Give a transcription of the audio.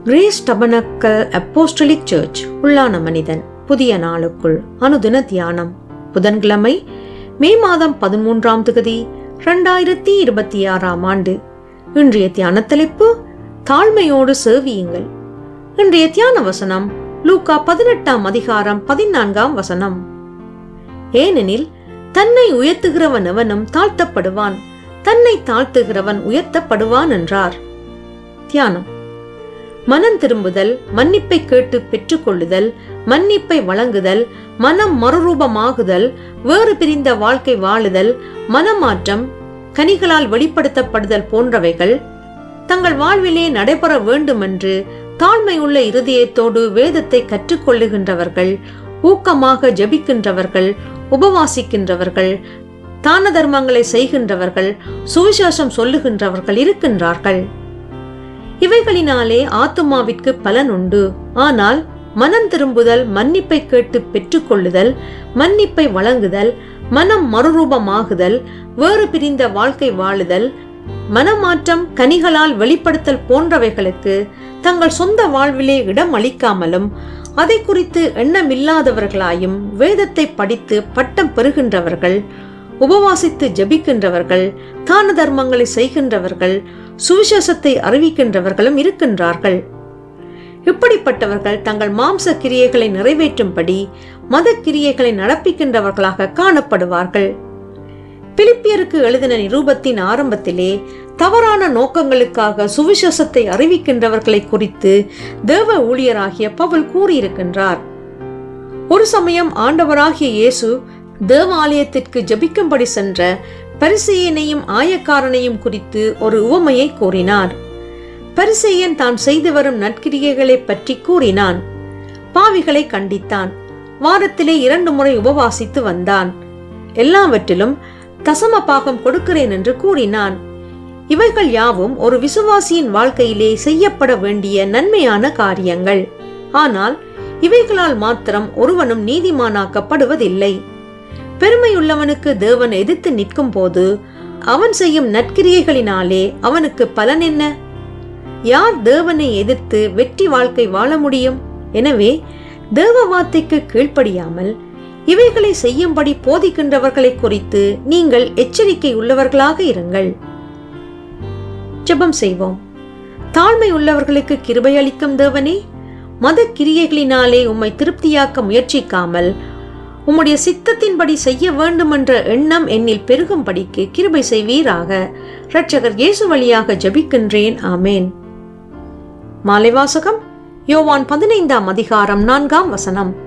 grace tabernacle apostolic search உள்ளான மனிதன் புதிய நாளுக்குள் அனுதின தியானம் புதன்கிழமை மே மாதம் பதிமூன்றாம் திகதி இரண்டாயிரத்தி இருபத்தி ஆறாம் ஆண்டு இன்றைய தியான தலைப்பு தாழ்மையோடு சேவியுங்கள் இன்றைய தியான வசனம் லூக்கா பதினெட்டாம் அதிகாரம் பதினான்காம் வசனம் ஏனெனில் தன்னை உயர்த்துகிறவன் எவனும் தாழ்த்தப்படுவான் தன்னை தாழ்த்துகிறவன் உயர்த்தப்படுவான் என்றார் தியானம் மனம் திரும்புதல் மன்னிப்பை கேட்டு பெற்றுக்கொள்ளுதல் மன்னிப்பை வழங்குதல் மனம் மறுரூபமாகுதல் வேறு பிரிந்த வாழ்க்கை வாழுதல் மனமாற்றம் கனிகளால் வெளிப்படுத்தப்படுதல் போன்றவைகள் தங்கள் வாழ்விலே நடைபெற வேண்டுமென்று தாழ்மையுள்ள இருதயத்தோடு வேதத்தை கற்றுக்கொள்ளுகின்றவர்கள் ஊக்கமாக ஜபிக்கின்றவர்கள் உபவாசிக்கின்றவர்கள் தான தர்மங்களை செய்கின்றவர்கள் சுவிசேஷம் சொல்லுகின்றவர்கள் இருக்கின்றார்கள் இவைகளினாலே ஆத்துமாவிற்கு பலன் உண்டு ஆனால் மனம் திரும்புதல் மன்னிப்பை கேட்டு பெற்றுக்கொள்ளுதல் மன்னிப்பை வழங்குதல் மனம் மறுரூபமாகுதல் வேறு பிரிந்த வாழ்க்கை வாழுதல் மனமாற்றம் கனிகளால் வெளிப்படுத்தல் போன்றவைகளுக்கு தங்கள் சொந்த வாழ்விலே இடம் அளிக்காமலும் அதை குறித்து எண்ணமில்லாதவர்களாயும் வேதத்தை படித்து பட்டம் பெறுகின்றவர்கள் உபவாசித்து ஜபிக்கின்றவர்கள் தான தர்மங்களை செய்கின்றவர்கள் சுவிசேஷத்தை அறிவிக்கின்றவர்களும் இருக்கின்றார்கள் இப்படிப்பட்டவர்கள் தங்கள் மாம்ச கிரியைகளை நிறைவேற்றும்படி மத கிரியைகளை நடப்பிக்கின்றவர்களாக காணப்படுவார்கள் பிலிப்பியருக்கு எழுதின நிரூபத்தின் ஆரம்பத்திலே தவறான நோக்கங்களுக்காக சுவிசேஷத்தை அறிவிக்கின்றவர்களை குறித்து தேவ ஊழியராகிய பவுல் கூறியிருக்கின்றார் ஒரு சமயம் ஆண்டவராகிய இயேசு தேவாலயத்திற்கு ஜபிக்கும்படி சென்ற பரிசெயனையும் ஆயக்காரனையும் குறித்து ஒரு உவமையை கூறினார் பரிசெயன் தான் செய்து வரும் நற்கிரியைகளை பற்றி கூறினான் பாவிகளை கண்டித்தான் வாரத்திலே இரண்டு முறை உபவாசித்து வந்தான் எல்லாவற்றிலும் தசம பாகம் கொடுக்கிறேன் என்று கூறினான் இவைகள் யாவும் ஒரு விசுவாசியின் வாழ்க்கையிலே செய்யப்பட வேண்டிய நன்மையான காரியங்கள் ஆனால் இவைகளால் மாத்திரம் ஒருவனும் நீதிமானாக்கப்படுவதில்லை பெருமையுள்ளவனுக்கு தேவன் எதிர்த்து நிற்கும் போது அவன் செய்யும் நற்கிரியைகளினாலே அவனுக்கு பலன் என்ன யார் தேவனை எதிர்த்து வெற்றி வாழ்க்கை வாழ முடியும் எனவே தேவ வார்த்தைக்கு கீழ்ப்படியாமல் இவைகளை செய்யும்படி போதிக்கின்றவர்களை குறித்து நீங்கள் எச்சரிக்கை உள்ளவர்களாக இருங்கள் ஜெபம் செய்வோம் தாழ்மை உள்ளவர்களுக்கு கிருபை அளிக்கும் தேவனே மத கிரியைகளினாலே உம்மை திருப்தியாக்க முயற்சிக்காமல் உம்முடைய சித்தத்தின்படி செய்ய வேண்டுமென்ற எண்ணம் என்னில் பெருகும்படிக்கு கிருபை செய்வீராக இரட்சகர் இயேசு வழியாக ஜபிக்கின்றேன் ஆமேன் மாலை வாசகம் யோவான் பதினைந்தாம் அதிகாரம் நான்காம் வசனம்